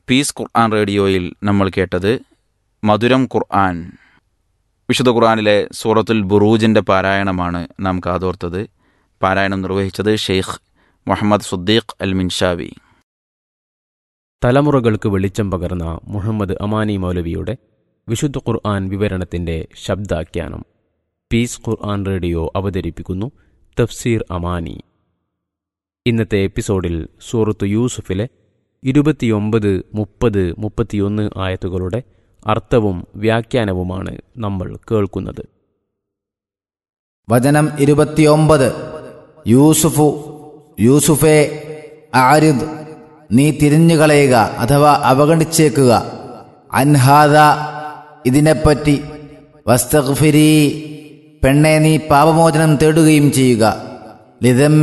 piece ഖുർആൻ റേഡിയോയിൽ നമ്മൾ കേട്ടത് മധുരം ഖുർആൻ വിശുദ്ധ ഖുർആനിലെ സൂറത്തുൽ ബുറൂജിൻ്റെ പാരായണമാണ് നാം കാതോർത്തത് പാരായണം നിർവഹിച്ചത് ഷെയ്ഖ് മുഹമ്മദ് സുദ്ദീഖ് അൽ മിൻഷാവി തലമുറകൾക്ക് വെളിച്ചം പകർന്ന മുഹമ്മദ് അമാനി മൗലവിയുടെ വിശുദ്ധ ഖുർആൻ വിവരണത്തിന്റെ ശബ്ദാഖ്യാനം പീസ് ഖുർആൻ റേഡിയോ അവതരിപ്പിക്കുന്നു തഫ്സീർ അമാനി ഇന്നത്തെ എപ്പിസോഡിൽ സൂറത്ത് യൂസുഫിലെ ഇരുപത്തിയൊമ്പത് മുപ്പത് മുപ്പത്തിയൊന്ന് ആയത്തുകളുടെ അർത്ഥവും വ്യാഖ്യാനവുമാണ് നമ്മൾ കേൾക്കുന്നത് വചനം ഇരുപത്തിയൊമ്പത് യൂസുഫു യൂസുഫെ ആരിദ് നീ തിരിഞ്ഞുകളയുക അഥവാ അവഗണിച്ചേക്കുക അൻഹാദ ഇതിനെപ്പറ്റി വസ്തഗ്ഫിരി പെണ്ണെ നീ പാപമോചനം തേടുകയും ചെയ്യുക ലിതം